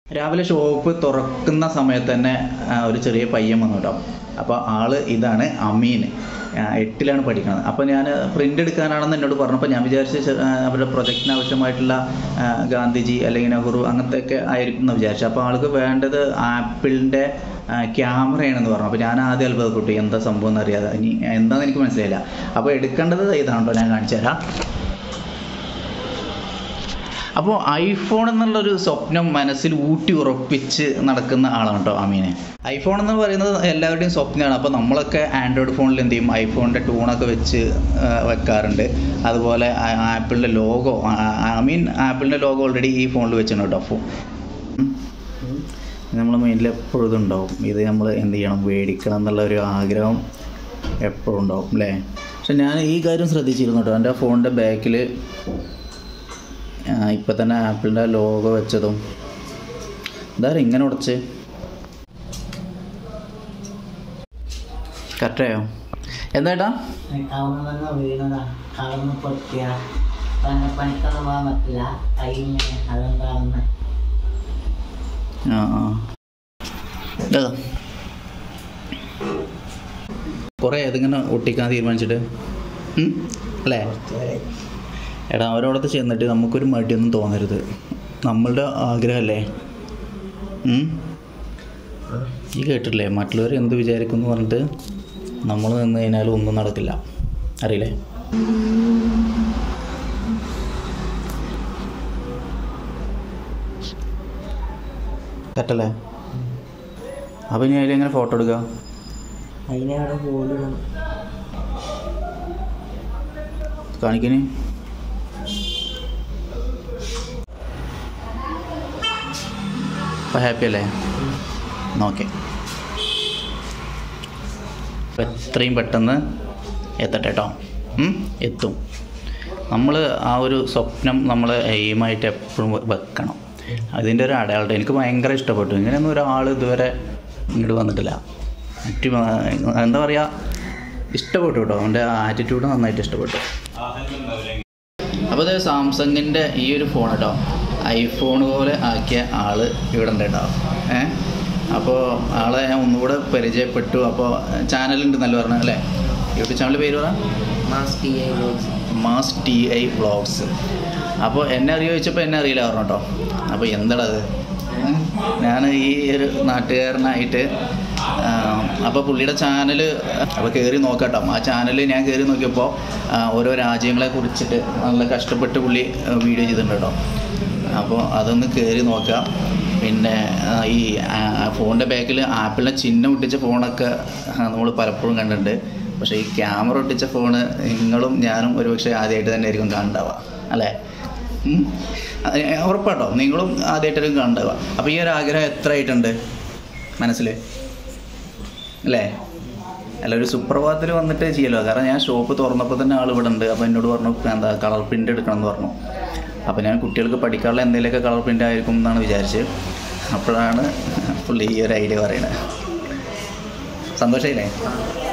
രാവിലെ ഷോപ്പ് തുറക്കുന്ന സമയത്ത് തന്നെ ആ, ഒരു ചെറിയ പയ്യൻ വന്നു കേട്ടോ അപ്പോൾ ആള് ഇതാണ് അമീൻ ആ, എട്ടിലാണ് പഠിക്കുന്നത് അപ്പോൾ ഞാൻ പ്രിൻ്റ് എടുക്കാനാണെന്ന് എന്നോട് പറഞ്ഞപ്പോൾ ഞാൻ വിചാരിച്ച ചെ- ആ, അവരുടെ പ്രൊജക്റ്റിന് ആവശ്യമായിട്ടുള്ള ആ, ഗാന്ധിജി അല്ലെങ്കിൽ നെഹ്റു അങ്ങനത്തെ ഒക്കെ ആയിരിക്കും എന്ന് വിചാരിച്ചു അപ്പോൾ ആൾക്ക് വേണ്ടത് ആപ്പിളിൻ്റെ ക്യാമറയാണെന്ന് പറഞ്ഞു അപ്പോൾ ഞാൻ ആദ്യം അത്ഭുതപ്പെട്ടു എന്താ സംഭവം എന്ന് അറിയാതെ ഇനി എന്താണെന്ന് എനിക്ക് മനസ്സിലായില്ല അപ്പോൾ എടുക്കേണ്ടത് ഇതാണ് കേട്ടോ ഞാൻ കാണിച്ചു തരാം അപ്പോൾ ഐഫോൺ എന്നുള്ളൊരു സ്വപ്നം മനസ്സിൽ ഊട്ടി ഉറപ്പിച്ച് നടക്കുന്ന ആളാണ് കേട്ടോ അമീനെ ഐഫോൺ എന്ന് പറയുന്നത് എല്ലാവരുടെയും സ്വപ്നമാണ് അപ്പോൾ നമ്മളൊക്കെ ആൻഡ്രോയിഡ് ഫോണിൽ എന്ത് ചെയ്യും ഐഫോണിൻ്റെ ടൂണൊക്കെ വെച്ച് ആ, വെക്കാറുണ്ട് അതുപോലെ ആ- ആപ്പിളിൻ്റെ ലോഗോ ഐ മീൻ ആപ്പിളിൻ്റെ ലോഗോ ഓൾറെഡി ഈ ഫോണിൽ വെച്ചിട്ടുണ്ട് കേട്ടോ ഫോ നമ്മൾ മൈൻഡിൽ എപ്പോഴും ഇതുണ്ടാവും ഇത് നമ്മൾ എന്ത് ചെയ്യണം മേടിക്കണം എന്നുള്ള ഒരു ആഗ്രഹം എപ്പോഴും ഉണ്ടാവും അല്ലേ പക്ഷെ ഞാൻ ഈ കാര്യം ശ്രദ്ധിച്ചിരുന്നു കേട്ടോ എൻ്റെ ഫോണിൻ്റെ ബാക്കിൽ ഇപ്പം തന്നെ ആപ്പിളിൻ്റെ ലോഗോ വെച്ചതും എന്താ ഇങ്ങനെ ഉടച്ച് കറക്റ്റായോ എന്താ കവർന്ന് വീണതാ കവർന്ന് പൊട്ടിയ പണി പണിക്കൊന്നും പോകാൻ പറ്റില്ല കൈ ഇങ്ങനെ അതും കറന്ന് ആ ആ ഇതാ കുറേ ഇതിങ്ങനെ ഒട്ടിക്കാൻ തീരുമാനിച്ചിട്ട് ഉം? അല്ലേ എടാ അവരോടത്ത് ചെന്നിട്ട് നമുക്കൊരു മടിയൊന്നും തോന്നരുത് നമ്മളുടെ ആഗ്രഹമല്ലേ ഉം? ഈ കേട്ടിട്ടില്ലേ മറ്റുള്ളവർ എന്ത് വിചാരിക്കും എന്ന് പറഞ്ഞിട്ട് നമ്മൾ നിന്ന് കഴിഞ്ഞാൽ ഒന്നും നടക്കില്ല അറിയില്ലേ തെറ്റല്ലേ അപ്പം ഇനി അതിലെങ്ങനെ ഫോട്ടോ എടുക്കുക അതിനവിടെ പോലിടും കാണിക്കണേ അപ്പം ഹാപ്പി അല്ലേ ഓക്കെ എത്രയും പെട്ടെന്ന് എത്തട്ടെ കേട്ടോ ഉം? എത്തും നമ്മൾ ആ ഒരു സ്വപ്നം നമ്മൾ എയിമായിട്ട് എപ്പോഴും വെക്കണം അതിൻ്റെ ഒരു അടയാളം എനിക്ക് ഭയങ്കര ഇഷ്ടപ്പെട്ടു ഇങ്ങനെയൊന്നും ഒരാൾ ഇതുവരെ ഇങ്ങോട്ട് വന്നിട്ടില്ല മറ്റു ആ, എന്താ പറയുക ഇഷ്ടപ്പെട്ടു കേട്ടോ അവൻ്റെ ആറ്റിറ്റ്യൂഡ് നന്നായിട്ട് ഇഷ്ടപ്പെട്ടു അപ്പോൾ ഇത് സാംസങ്ങിൻ്റെ ഈ ഒരു ഫോൺ കേട്ടോ ഐഫോൺ പോലെ ആക്കിയ ആള് ഇവിടെ ഉണ്ട് കേട്ടോ ഏ അപ്പോൾ ആളെ ഞാൻ ഒന്നുകൂടെ പരിചയപ്പെട്ടു അപ്പോൾ ചാനലുണ്ട് നല്ല പറഞ്ഞ അല്ലേ യൂട്യൂബ് ചാനൽ പേര് പറ mass T I box mass T I vlogs അപ്പോൾ എന്നെ അറിയോ ചോദിച്ചപ്പോൾ എന്നെ അറിയില്ല പറഞ്ഞു കേട്ടോ അപ്പോൾ എന്താണത് ഞാൻ ഈ ഒരു നാട്ടുകാരനായിട്ട് അപ്പോൾ പുള്ളിയുടെ ചാനൽ അപ്പോൾ കയറി നോക്കട്ടോ ആ ചാനൽ ഞാൻ കയറി നോക്കിയപ്പോൾ ആ, ഓരോ രാജ്യങ്ങളെ കുറിച്ചിട്ട് നല്ല കഷ്ടപ്പെട്ട് പുള്ളി വീഡിയോ ചെയ്തിട്ടുണ്ട് കേട്ടോ അപ്പോൾ അതൊന്ന് കയറി നോക്കാം പിന്നെ ആ, ഈ ഫോണിൻ്റെ ബാക്കിൽ ആപ്പിളിൻ്റെ ചിഹ്നം ഒട്ടിച്ച ഫോണൊക്കെ നമ്മൾ പലപ്പോഴും കണ്ടിട്ടുണ്ട് പക്ഷേ ഈ ക്യാമറ ഒട്ടിച്ച ഫോണ് നിങ്ങളും ഞാനും ഒരുപക്ഷെ ആദ്യമായിട്ട് തന്നെ ആയിരിക്കും കാണുണ്ടാവുക അല്ലേ ഉം? അത് ഉറപ്പാട്ടോ നിങ്ങളും ആദ്യമായിട്ടായിരിക്കും കാണുണ്ടാവുക അപ്പോൾ ഈ ഒരു ആഗ്രഹം എത്ര ആയിട്ടുണ്ട് മനസ്സിൽ അല്ലേ അല്ല ഒരു സുപ്രഭാതത്തിൽ വന്നിട്ട് ചെയ്യല്ലോ കാരണം ഞാൻ ഷോപ്പ് തുറന്നപ്പോൾ തന്നെ ആൾ ഇവിടെ ഉണ്ട് അപ്പോൾ എന്നോട് പറഞ്ഞു എന്താ കളർ പ്രിൻ്റ് എടുക്കണം എന്ന് പറഞ്ഞു അപ്പോൾ ഞാൻ കുട്ടികൾക്ക് പഠിക്കാനുള്ള എന്തെങ്കിലുമൊക്കെ കളർ പ്രിൻ്റ് ആയിരിക്കും എന്നാണ് വിചാരിച്ചത് അപ്പോഴാണ് പുള്ളി ഈ ഒരു ഐഡിയ പറയുന്നത് സന്തോഷമില്ലേ